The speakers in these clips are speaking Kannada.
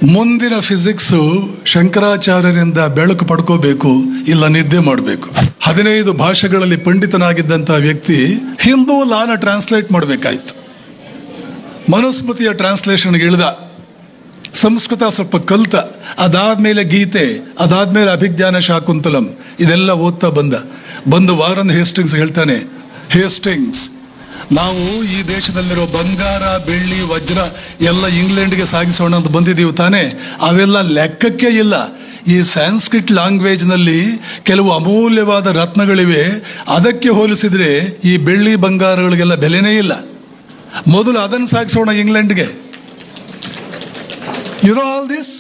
ಮುಂದಿನ ಫಿಸಿಕ್ಸು ಶಂಕರಾಚಾರ್ಯರಿಂದ ಬೆಳಕು ಪಡ್ಕೋಬೇಕು ಇಲ್ಲ ನಿದ್ದೆ ಮಾಡಬೇಕು ಹದಿನೈದು ಭಾಷೆಗಳಲ್ಲಿ ಪಂಡಿತನಾಗಿದ್ದಂಥ ವ್ಯಕ್ತಿ ಹಿಂದೂ ಲಾನ ಟ್ರಾನ್ಸ್ಲೇಟ್ ಮಾಡಬೇಕಾಯ್ತು ಮನುಸ್ಮೃತಿಯ ಟ್ರಾನ್ಸ್ಲೇಷನ್ಗೆ ಇಳಿದ ಸಂಸ್ಕೃತ ಸ್ವಲ್ಪ ಕಲ್ತ ಅದಾದ್ಮೇಲೆ ಗೀತೆ ಅದಾದ್ಮೇಲೆ ಅಭಿಜ್ಞಾನ ಶಾಕುಂತಲಂ ಇದೆಲ್ಲ ಓದ್ತಾ ಬಂದ ಬಂದು ವಾರನ್ ಹೇಸ್ಟಿಂಗ್ಸ್ ಹೇಳ್ತಾನೆ ಹೇಸ್ಟಿಂಗ್ಸ್ ನಾವು ಈ ದೇಶದಲ್ಲಿರೋ ಬಂಗಾರ ಬೆಳ್ಳಿ ವಜ್ರ ಎಲ್ಲ ಇಂಗ್ಲೆಂಡ್ಗೆ ಸಾಗಿಸೋಣ ಅಂತ ಬಂದಿದ್ದೀವಿ ತಾನೇ ಅವೆಲ್ಲ ಲೆಕ್ಕಕ್ಕೆ ಇಲ್ಲ ಈ ಸ್ಯಾನ್ಸ್ಕ್ರಿಟ್ ಲ್ಯಾಂಗ್ವೇಜ್ನಲ್ಲಿ ಕೆಲವು ಅಮೂಲ್ಯವಾದ ರತ್ನಗಳಿವೆ ಅದಕ್ಕೆ ಹೋಲಿಸಿದ್ರೆ ಈ ಬೆಳ್ಳಿ ಬಂಗಾರಗಳಿಗೆಲ್ಲ ಬೆಲೆನೇ ಇಲ್ಲ ಮೊದಲು ಅದನ್ನು ಸಾಗಿಸೋಣ ಇಂಗ್ಲೆಂಡ್ಗೆ ಯು ನೋ ಆಲ್ ದಿಸ್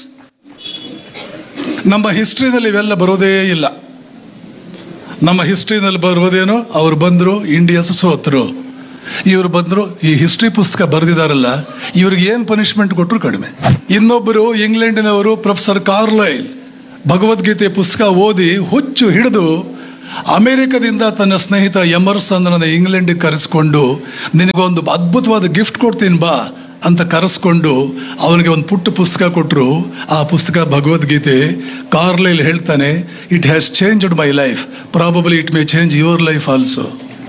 ನಮ್ಮ ಹಿಸ್ಟ್ರಿನಲ್ಲಿ ಇವೆಲ್ಲ ಬರೋದೇ ಇಲ್ಲ ನಮ್ಮ ಹಿಸ್ಟ್ರಿನಲ್ಲಿ ಬರುವುದೇನೋ ಅವ್ರು ಬಂದರು ಇಂಡಿಯನ್ಸ್ ಸೋತರು ಇವರು ಬಂದರು ಈ ಹಿಸ್ಟ್ರಿ ಪುಸ್ತಕ ಬರೆದಿದ್ದಾರಲ್ಲ ಇವ್ರಿಗೆ ಏನು ಪನಿಷ್ಮೆಂಟ್ ಕೊಟ್ಟರು ಕಡಿಮೆ ಇನ್ನೊಬ್ಬರು ಇಂಗ್ಲೆಂಡಿನವರು ಪ್ರೊಫೆಸರ್ ಕಾರ್ಲೈಲ್ ಭಗವದ್ಗೀತೆ ಪುಸ್ತಕ ಓದಿ ಹುಚ್ಚು ಹಿಡಿದು ಅಮೆರಿಕದಿಂದ ತನ್ನ ಸ್ನೇಹಿತ ಎಮರ್ಸನ್ ಇಂಗ್ಲೆಂಡಿಗೆ ಕರೆಸ್ಕೊಂಡು ನಿನಗೊಂದು ಅದ್ಭುತವಾದ ಗಿಫ್ಟ್ ಕೊಡ್ತೀನಿ ಬಾ ಅಂತ ಕರೆಸ್ಕೊಂಡು ಅವನಿಗೆ ಒಂದು ಪುಟ್ಟ ಪುಸ್ತಕ ಕೊಟ್ಟರು ಆ ಪುಸ್ತಕ ಭಗವದ್ಗೀತೆ ಕಾರ್ಲೈಲ್ ಹೇಳ್ತಾನೆ it has changed my life probably it may change your life also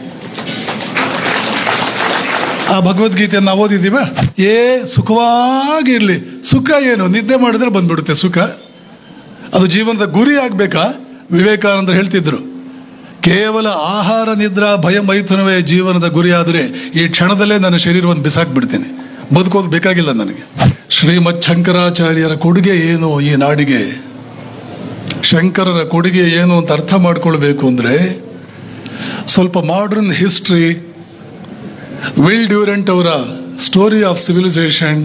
ಆ ಭಗವದ್ಗೀತೆಯನ್ನು ನಾವು ಓದಿದ್ದೀವ ಏ ಸುಖವಾಗಿರ್ಲಿ ಸುಖ ಏನು ನಿದ್ದೆ ಮಾಡಿದ್ರೆ ಬಂದ್ಬಿಡುತ್ತೆ ಸುಖ ಅದು ಜೀವನದ ಗುರಿ ಆಗ್ಬೇಕಾ ವಿವೇಕಾನಂದರು ಹೇಳ್ತಿದ್ರು ಕೇವಲ ಆಹಾರ ನಿದ್ರಾ ಭಯ ಮೈಥುನವೇ ಜೀವನದ ಗುರಿ ಆದರೆ ಈ ಕ್ಷಣದಲ್ಲೇ ನನ್ನ ಶರೀರವನ್ನು ಬಿಸಾಕ್ಬಿಡ್ತೇನೆ ಬದುಕೋದು ಬೇಕಾಗಿಲ್ಲ ನನಗೆ ಶ್ರೀಮತ್ ಶಂಕರಾಚಾರ್ಯರ ಕೊಡುಗೆ ಏನು ಈ ನಾಡಿಗೆ ಶಂಕರರ ಕೊಡುಗೆ ಏನು ಅಂತ ಅರ್ಥ ಮಾಡ್ಕೊಳ್ಬೇಕು ಅಂದರೆ ಸ್ವಲ್ಪ ಮಾಡರ್ನ್ ಹಿಸ್ಟ್ರಿ ವಿಲ್ ಡ್ಯೂರೆಂಟ್ ಅವರ ಸ್ಟೋರಿ ಆಫ್ ಸಿವಿಲೈಸೇಷನ್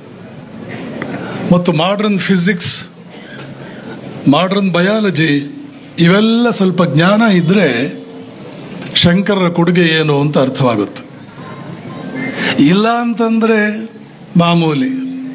ಮತ್ತು ಮಾಡರ್ನ್ ಫಿಸಿಕ್ಸ್ ಮಾಡರ್ನ್ ಬಯಾಲಜಿ ಇವೆಲ್ಲ ಸ್ವಲ್ಪ ಜ್ಞಾನ ಇದ್ದರೆ ಶಂಕರರ ಕೊಡುಗೆ ಏನು ಅಂತ ಅರ್ಥವಾಗುತ್ತೆ ಇಲ್ಲ ಅಂತಂದರೆ ಮಾಮೂಲಿ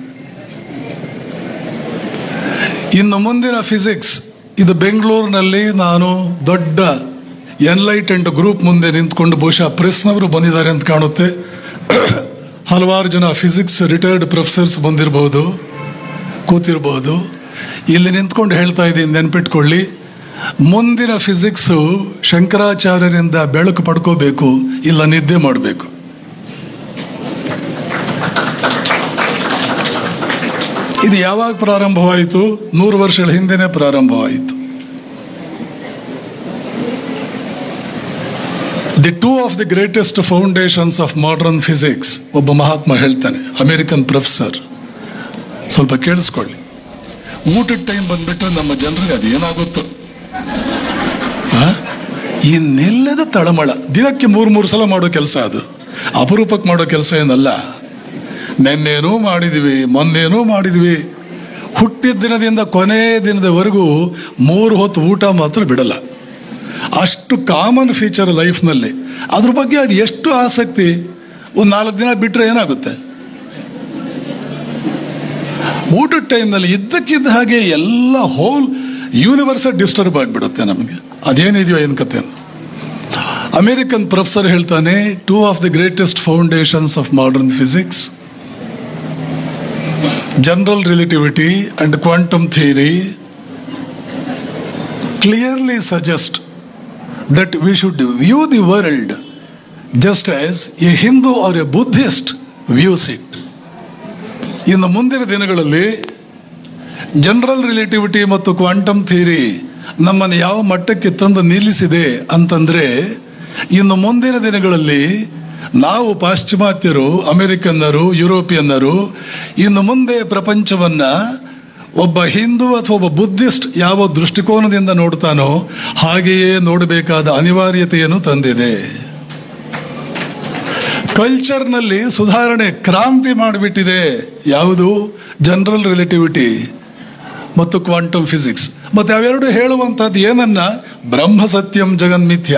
ಇನ್ನು ಮುಂದಿನ ಫಿಸಿಕ್ಸ್ ಇದು ಬೆಂಗಳೂರಿನಲ್ಲಿ ನಾನು ದೊಡ್ಡ ಎನ್ಲೈಟೆಂಡ್ ಗ್ರೂಪ್ ಮುಂದೆ ನಿಂತ್ಕೊಂಡು ಬಹುಶಃ ಪ್ರೆಸ್ನವರು ಬಂದಿದ್ದಾರೆ ಅಂತ ಕಾಣುತ್ತೆ ಹಲವಾರು ಜನ ಫಿಸಿಕ್ಸ್ ರಿಟೈರ್ಡ್ ಪ್ರೊಫೆಸರ್ಸ್ ಬಂದಿರಬಹುದು ಕೂತಿರಬಹುದು ಇಲ್ಲಿ ನಿಂತ್ಕೊಂಡು ಹೇಳ್ತಾ ಇದ್ದೀನಿ ನೆನ್ಪಿಟ್ಕೊಳ್ಳಿ ಮುಂದಿನ ಫಿಸಿಕ್ಸು ಶಂಕರಾಚಾರ್ಯರಿಂದ ಬೆಳಕು ಪಡ್ಕೋಬೇಕು ಇಲ್ಲ ನಿದ್ದೆ ಮಾಡಬೇಕು ಇದು ಯಾವಾಗ ಪ್ರಾರಂಭವಾಯಿತು ನೂರು ವರ್ಷಗಳ ಹಿಂದೆನೇ ಪ್ರಾರಂಭವಾಯಿತು the two of the greatest foundations of modern physics ಒಬ್ಬ ಮಹಾತ್ಮ ಹೇಳ್ತಾನೆ ಅಮೆರಿಕನ್ ಪ್ರೊಫೆಸರ್ ಸ್ವಲ್ಪ ಕೇಳಿಸ್ಕೊಳ್ಳಿ ಊಟದ ಟೈಮ್ ಬಂದ್ಬಿಟ್ರೆ ನಮ್ಮ ಜನರಿಗೆ ಅದು ಏನಾಗುತ್ತೋ ಆ? ಇನ್ನೆಲ್ಲದ ತಳಮಳ ದಿನಕ್ಕೆ ಮೂರು ಮೂರು ಸಲ ಮಾಡೋ ಕೆಲಸ ಅದು ಅಪರೂಪಕ್ಕೆ ಮಾಡೋ ಕೆಲಸ ಏನಲ್ಲ ನೆನ್ನೇನೂ ಮಾಡಿದ್ವಿ ಮೊನ್ನೇನೂ ಮಾಡಿದ್ವಿ ಹುಟ್ಟಿದ ದಿನದಿಂದ ಕೊನೆ ದಿನದವರೆಗೂ ಮೂರು ಹೊತ್ತು ಊಟ ಮಾತ್ರ ಬಿಡಲ್ಲ ಅಷ್ಟು ಕಾಮನ್ ಫೀಚರ್ ಲೈಫ್ನಲ್ಲಿ ಅದ್ರ ಬಗ್ಗೆ ಅದು ಎಷ್ಟು ಆಸಕ್ತಿ ಒಂದು ನಾಲ್ಕು ದಿನ ಬಿಟ್ಟರೆ ಏನಾಗುತ್ತೆ ಊಟದ ಟೈಮ್ನಲ್ಲಿ ಇದ್ದಕ್ಕಿದ್ದ ಹಾಗೆ ಎಲ್ಲ ಹೋಲ್ ಯೂನಿವರ್ಸ ಡಿಸ್ಟರ್ಬ್ ಆಗಿಬಿಡುತ್ತೆ ನಮಗೆ ಅದೇನಿದೆಯೋ ಏನು ಕತೆ ಅಮೇರಿಕನ್ ಪ್ರೊಫೆಸರ್ ಹೇಳ್ತಾನೆ two of the greatest foundations of modern physics general relativity and quantum theory clearly suggest that we should view the world just as a Hindu or a Buddhist views it. ಇನ್ನು ಮುಂದಿನ ದಿನಗಳಲ್ಲಿ ಜನರಲ್ ರಿಲೇಟಿವಿಟಿ ಮತ್ತು ಕ್ವಾಂಟಮ್ ಥಿಯರಿ ನಮ್ಮನ್ನು ಯಾವ ಮಟ್ಟಕ್ಕೆ ತಂದು ನಿಲ್ಲಿಸಿದೆ ಅಂತಂದ್ರೆ ಇನ್ನು ಮುಂದಿನ ದಿನಗಳಲ್ಲಿ ನಾವು ಪಾಶ್ಚಿಮಾತ್ಯರು ಅಮೆರಿಕನ್ನರು ಯುರೋಪಿಯನ್ನರು ಇನ್ನು ಮುಂದೆ ಪ್ರಪಂಚವನ್ನ ಒಬ್ಬ ಹಿಂದೂ ಅಥವಾ ಒಬ್ಬ ಬುದ್ಧಿಸ್ಟ್ ಯಾವ ದೃಷ್ಟಿಕೋನದಿಂದ ನೋಡ್ತಾನೋ ಹಾಗೆಯೇ ನೋಡಬೇಕಾದ ಅನಿವಾರ್ಯತೆಯನ್ನು ತಂದಿದೆ ಕಲ್ಚರ್ನಲ್ಲಿ ಸುಧಾರಣೆ ಕ್ರಾಂತಿ ಮಾಡಿಬಿಟ್ಟಿದೆ ಯಾವುದು ಜನರಲ್ ರಿಲೇಟಿವಿಟಿ ಮತ್ತು ಕ್ವಾಂಟಮ್ ಫಿಸಿಕ್ಸ್ ಮತ್ತೆ ಅವೆರಡು ಹೇಳುವಂಥದ್ದು ಏನನ್ನ ಬ್ರಹ್ಮ ಸತ್ಯಂ ಜಗನ್ಮಿಥ್ಯ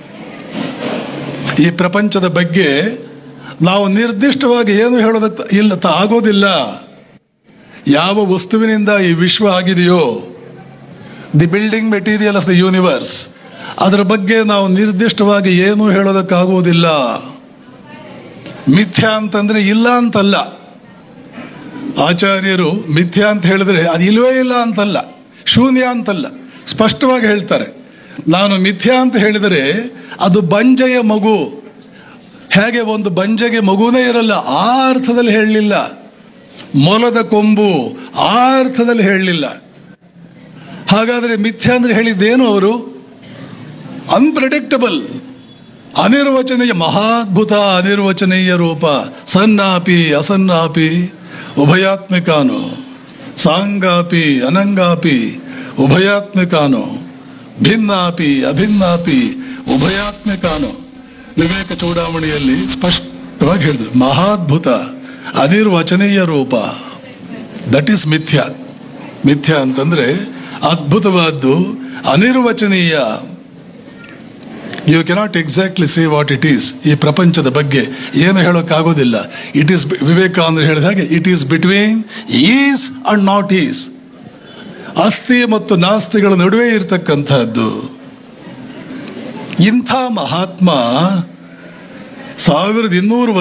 ಈ ಪ್ರಪಂಚದ ಬಗ್ಗೆ ನಾವು ನಿರ್ದಿಷ್ಟವಾಗಿ ಏನು ಹೇಳೋದಕ್ಕೆ ಇಲ್ಲ ತ- ಆಗೋದಿಲ್ಲ ಯಾವ ವಸ್ತುವಿನಿಂದ ಈ ವಿಶ್ವ ಆಗಿದೆಯೋ the building material of the universe ಅದರ ಬಗ್ಗೆ ನಾವು ನಿರ್ದಿಷ್ಟವಾಗಿ ಏನೂ ಹೇಳೋದಕ್ಕಾಗುವುದಿಲ್ಲ ಮಿಥ್ಯ ಅಂತಂದ್ರೆ ಇಲ್ಲ ಅಂತಲ್ಲ ಆಚಾರ್ಯರು ಮಿಥ್ಯಾ ಅಂತ ಹೇಳಿದ್ರೆ ಅದು ಇಲ್ವೇ ಇಲ್ಲ ಅಂತಲ್ಲ ಶೂನ್ಯ ಅಂತಲ್ಲ ಸ್ಪಷ್ಟವಾಗಿ ಹೇಳ್ತಾರೆ ನಾನು ಮಿಥ್ಯಾ ಅಂತ ಹೇಳಿದರೆ ಅದು ಬಂಜೆಯ ಮಗು ಹೇಗೆ ಒಂದು ಬಂಜೆಗೆ ಮಗುನೇ ಇರಲ್ಲ ಆ ಅರ್ಥದಲ್ಲಿ ಹೇಳಲಿಲ್ಲ ಮೊಲದ ಕೊಂಬು ಆ ಅರ್ಥದಲ್ಲಿ ಹೇಳಲಿಲ್ಲ ಹಾಗಾದರೆ ಮಿಥ್ಯಾ ಅಂದ್ರೆ ಹೇಳಿದ್ದೇನು ಅವರು ಅನ್ಪ್ರೆಡಿಕ್ಟಬಲ್ ಅನಿರ್ವಚನೀಯ ಮಹಾದ್ಭುತ ಅನಿರ್ವಚನೀಯ ರೂಪ ಸನ್ನಾಪಿ ಅಸನ್ನಾಪಿ ಉಭಯಾತ್ಮಿಕಾನು ಸಾಂಗಾಪಿ ಅನಂಗಾಪಿ ಉಭಯಾತ್ಮಿಕಾನು ಭಿನ್ನಾಪಿ ಅಭಿನ್ನಾಪಿ ಉಭಯಾತ್ಮಿಕಾನು ವಿವೇಕ ಚೂಡಾಮಣಿಯಲ್ಲಿ ಸ್ಪಷ್ಟವಾಗಿ ಹೇಳಿದ್ರು ಮಹಾದ್ಭುತ ಅನಿರ್ವಚನೀಯ ರೂಪ ದಟ್ ಈಸ್ ಮಿಥ್ಯಾ ಮಿಥ್ಯಾ ಅಂತಂದ್ರೆ ಅದ್ಭುತವಾದ್ದು ಅನಿರ್ವಚನೀಯ you cannot exactly say what it is ಈ ಪ್ರಪಂಚದ ಬಗ್ಗೆ ಏನು ಹೇಳೋಕ್ಕಾಗೋದಿಲ್ಲ ಇಟ್ ಈಸ್ ವಿವೇಕ ಅಂದ್ರೆ ಹೇಳಿದ ಹಾಗೆ it is between is and not is ಅಸ್ಥಿ ಮತ್ತು ನಾಸ್ತಿಗಳ ನಡುವೆ ಇರತಕ್ಕಂಥದ್ದು ಇಂಥ ಮಹಾತ್ಮ ಸಾವಿರದ ಇನ್ನೂರು